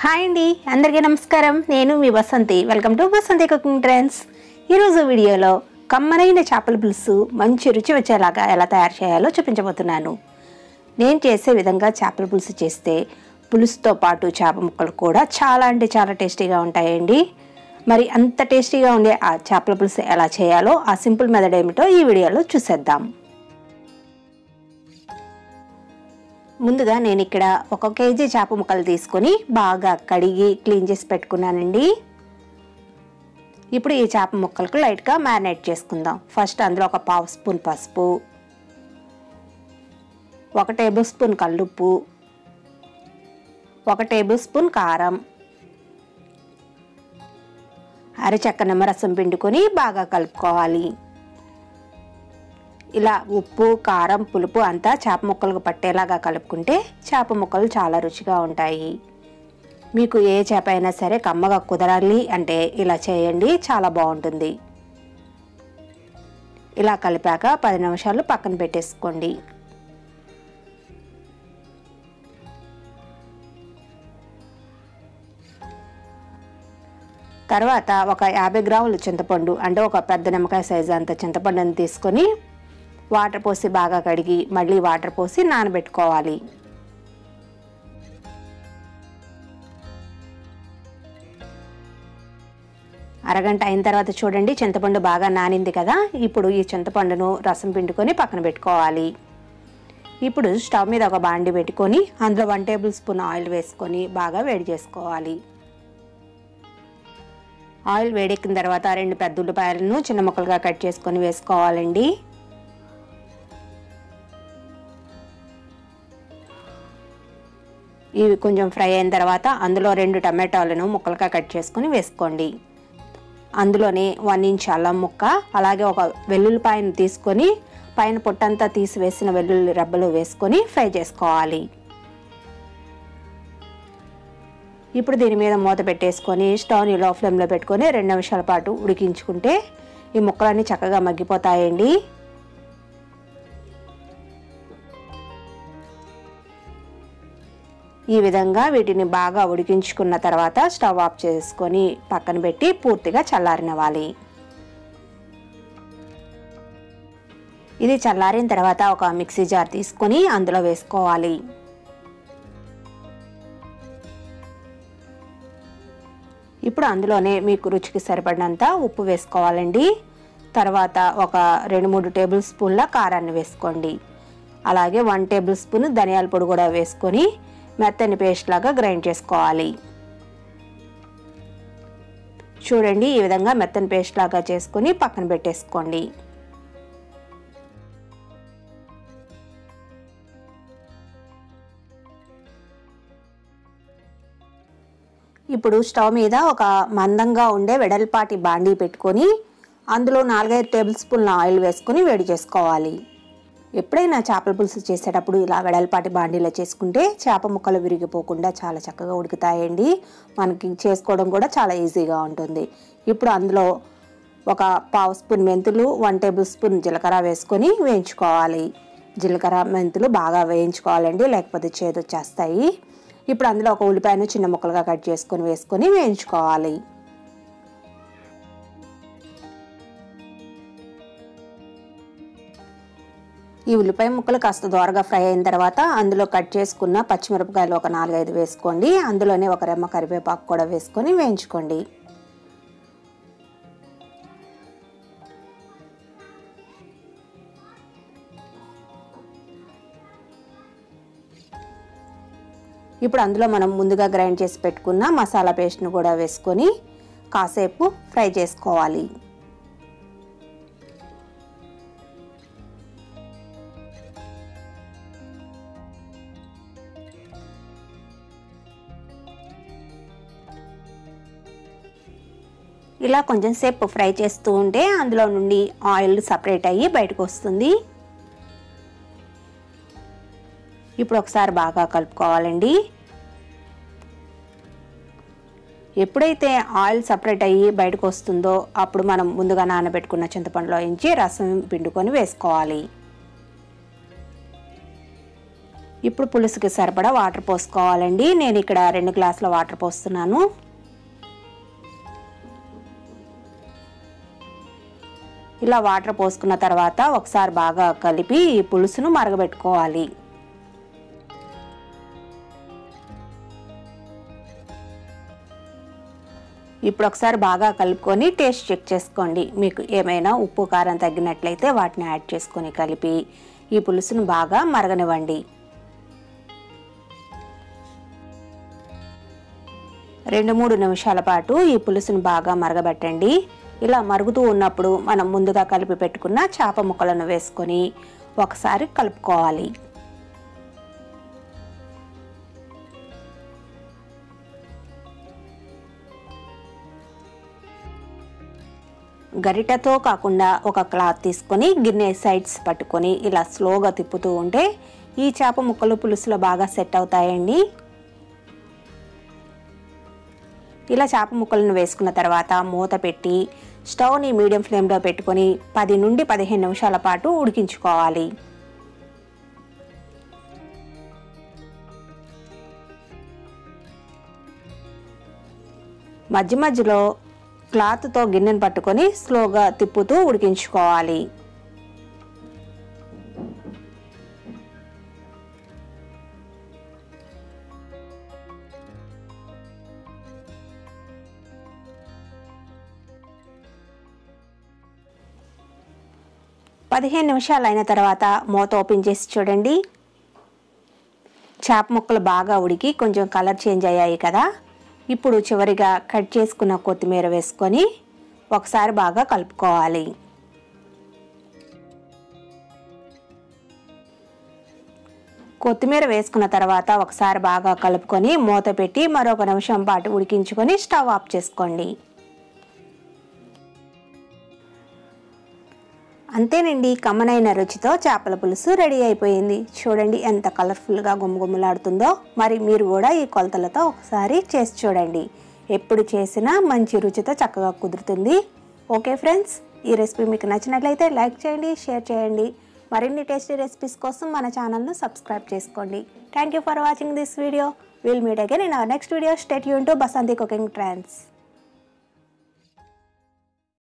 hi అండి అందరికీ నమస్కారం నేను మీ Vasanthi welcome to Vasanthi cooking trends ఈరోజు వీడియోలో కమ్మనైన చేపల పులుసు మంచి రుచి వచ్చేలాగా ఎలా తయారు చేయాలో చూపించబోతున్నాను నేను చేసే విధంగా చేపల పులుసు చేస్తే పులుసుతో పాటు చేప ముక్కలు కూడా చాలా అంటే చాలా టేస్టీగా ఉంటాయండి మరి అంత టేస్టీగా ఉండే ఆ చేపల పులుసు ఎలా చేయాలో ఆ సింపుల్ మెథడ్ ఏమిటో ఈ వీడియోలో చూసేద్దాం ముందుగా నేను ఇక్కడ ఒక కేజీ చేప ముక్కలు తీసుకొని బాగా కడిగి క్లీన్ చేసి పెట్టుకున్నానండి ఇప్పుడు ఈ చేప ముక్కలకు లైట్గా మ్యారినేట్ చేసుకుందాం ఫస్ట్ అందులో ఒక పావు స్పూన్ పసుపు ఒక టేబుల్ స్పూన్ కల్లుప్పు ఒక టేబుల్ స్పూన్ కారం అరచక్క నిమ్మరసం పిండుకొని బాగా కలుపుకోవాలి ఇలా ఉప్పు కారం పులుపు అంతా చేప ముక్కలకు పట్టేలాగా కలుపుకుంటే చేప ముక్కలు చాలా రుచిగా ఉంటాయి మీకు ఏ చేప అయినా సరే కమ్మగా కుదరాలి అంటే ఇలా చేయండి చాలా బాగుంటుంది ఇలా కలిపాక పది నిమిషాలు పక్కన పెట్టేసుకోండి తర్వాత ఒక యాభై గ్రాములు చింతపండు అంటే ఒక పెద్ద నిమ్మకాయ సైజు అంత చింతపండుని తీసుకొని వాటర్ పోసి బాగా కడిగి మళ్ళీ వాటర్ పోసి నానబెట్టుకోవాలి అరగంట అయిన తర్వాత చూడండి చింతపండు బాగా నానింది కదా ఇప్పుడు ఈ చింతపండును రసం పిండుకొని పక్కన పెట్టుకోవాలి ఇప్పుడు స్టవ్ మీద ఒక బాండి పెట్టుకొని అందులో వన్ టేబుల్ స్పూన్ ఆయిల్ వేసుకొని బాగా వేడి చేసుకోవాలి ఆయిల్ వేడెక్కిన తర్వాత రెండు పెద్ద ఉల్లిపాయలను చిన్న ముక్కలుగా కట్ చేసుకొని వేసుకోవాలండి ఇవి కొంచెం ఫ్రై అయిన తర్వాత అందులో రెండు టమాటాలను ముక్కలుగా కట్ చేసుకొని వేసుకోండి అందులోనే వన్ ఇంచ్ అల్లం ముక్క అలాగే ఒక వెల్లుల్లిపాయను తీసుకొని పైన పొట్టంతా తీసివేసిన వెల్లుల్లి రబ్బలు వేసుకొని ఫ్రై చేసుకోవాలి ఇప్పుడు దీని మీద మూత పెట్టేసుకొని స్టవ్ని లో ఫ్లేమ్లో పెట్టుకొని రెండు నిమిషాల పాటు ఉడికించుకుంటే ఈ ముక్కలన్నీ చక్కగా మగ్గిపోతాయండి ఈ విధంగా వీటిని బాగా ఉడికించుకున్న తర్వాత స్టవ్ ఆఫ్ చేసుకొని పక్కన పెట్టి పూర్తిగా చల్లారనివ్వాలి ఇది చల్లారిన తర్వాత ఒక మిక్సీ జార్ తీసుకొని అందులో వేసుకోవాలి ఇప్పుడు అందులోనే మీకు రుచికి సరిపడినంత ఉప్పు వేసుకోవాలండి తర్వాత ఒక రెండు మూడు టేబుల్ స్పూన్ల కారాన్ని వేసుకోండి అలాగే వన్ టేబుల్ స్పూన్ ధనియాల పొడి కూడా వేసుకొని మెత్తని పేస్ట్ లాగా గ్రైండ్ చేసుకోవాలి చూడండి ఈ విధంగా మెత్తని పేస్ట్ లాగా చేసుకొని పక్కన పెట్టేసుకోండి ఇప్పుడు స్టవ్ మీద ఒక మందంగా ఉండే వెడల్పాటి బాండీ పెట్టుకొని అందులో నాలుగైదు టేబుల్ స్పూన్ల ఆయిల్ వేసుకొని వేడి చేసుకోవాలి ఎప్పుడైనా చేపల పులుసు చేసేటప్పుడు ఇలా వెడల్పాటి బాండీలో చేసుకుంటే చేప ముక్కలు విరిగిపోకుండా చాలా చక్కగా ఉడుకుతాయండి మనకి చేసుకోవడం కూడా చాలా ఈజీగా ఉంటుంది ఇప్పుడు అందులో ఒక పావు స్పూన్ మెంతులు వన్ టేబుల్ స్పూన్ జీలకర్ర వేసుకొని వేయించుకోవాలి జీలకర్ర మెంతులు బాగా వేయించుకోవాలండి లేకపోతే చేదు వచ్చేస్తాయి ఇప్పుడు అందులో ఒక ఉల్లిపాయను చిన్న ముక్కలుగా కట్ చేసుకొని వేసుకొని వేయించుకోవాలి ఈ ఉల్లిపాయ ముక్కలు కాస్త దోరగా ఫ్రై అయిన తర్వాత అందులో కట్ చేసుకున్న పచ్చిమిరపకాయలు ఒక నాలుగైదు వేసుకోండి అందులోనే ఒక రెమ్మ కరివేపాకు కూడా వేసుకొని వేయించుకోండి ఇప్పుడు అందులో మనం ముందుగా గ్రైండ్ చేసి పెట్టుకున్న మసాలా పేస్ట్ను కూడా వేసుకొని కాసేపు ఫ్రై చేసుకోవాలి ఇలా కొంచెం సేపు ఫ్రై చేస్తూ ఉంటే అందులో నుండి ఆయిల్ సపరేట్ అయ్యి బయటకు వస్తుంది ఇప్పుడు ఒకసారి బాగా కలుపుకోవాలండి ఎప్పుడైతే ఆయిల్ సపరేట్ అయ్యి బయటకు వస్తుందో అప్పుడు మనం ముందుగా నానబెట్టుకున్న చింతపండులో ఇంచి రసం పిండుకొని వేసుకోవాలి ఇప్పుడు పులుసుకి సరిపడా వాటర్ పోసుకోవాలండి నేను ఇక్కడ రెండు గ్లాసుల వాటర్ పోస్తున్నాను ఇలా వాటర్ పోసుకున్న తర్వాత ఒకసారి బాగా కలిపి ఈ పులుసును మరగబెట్టుకోవాలి ఇప్పుడు ఒకసారి బాగా కలుపుకొని టేస్ట్ చెక్ చేసుకోండి మీకు ఏమైనా ఉప్పు కారం తగ్గినట్లయితే వాటిని యాడ్ చేసుకొని కలిపి ఈ పులుసును బాగా మరగనివ్వండి రెండు మూడు నిమిషాల పాటు ఈ పులుసును బాగా మరగబెట్టండి ఇలా మరుగుతూ ఉన్నప్పుడు మనం ముందుగా కలిపి పెట్టుకున్న చేప ముక్కలను వేసుకొని ఒకసారి కలుపుకోవాలి గరిటతో కాకుండా ఒక క్లాత్ తీసుకొని గిన్నె సైడ్స్ పట్టుకొని ఇలా స్లోగా తిప్పుతూ ఉంటే ఈ చేప ముక్కలు పులుసులో బాగా సెట్ అవుతాయండి ఇలా చేప ముక్కలను వేసుకున్న తర్వాత మూత పెట్టి స్టవ్ని మీడియం ఫ్లేమ్లో పెట్టుకొని పది నుండి పదిహేను నిమిషాల పాటు ఉడికించుకోవాలి మధ్య మధ్యలో క్లాత్తో గిన్నెను పట్టుకొని స్లోగా తిప్పుతూ ఉడికించుకోవాలి పదిహేను నిమిషాలు అయిన తర్వాత మూత ఓపెన్ చేసి చూడండి చేప ముక్కలు బాగా ఉడికి కొంచెం కలర్ చేంజ్ అయ్యాయి కదా ఇప్పుడు చివరిగా కట్ చేసుకున్న కొత్తిమీర వేసుకొని ఒకసారి బాగా కలుపుకోవాలి కొత్తిమీర వేసుకున్న తర్వాత ఒకసారి బాగా కలుపుకొని మూత పెట్టి మరొక నిమిషం పాటు ఉడికించుకొని స్టవ్ ఆఫ్ చేసుకోండి అంతేనండి కమ్మనైన రుచితో చేపల పులుసు రెడీ అయిపోయింది చూడండి ఎంత కలర్ఫుల్గా గుమ్మగుమ్మలాడుతుందో మరి మీరు కూడా ఈ కొలతలతో ఒకసారి చేసి చూడండి ఎప్పుడు చేసినా మంచి రుచితో చక్కగా కుదురుతుంది ఓకే ఫ్రెండ్స్ ఈ రెసిపీ మీకు నచ్చినట్లయితే లైక్ చేయండి షేర్ చేయండి మరిన్ని టేస్టీ రెసిపీస్ కోసం మన ఛానల్ను సబ్స్క్రైబ్ చేసుకోండి thank you for watching this video will meet again in our next video stay యూన్ టు బసంతి కుకింగ్ ట్రెండ్స్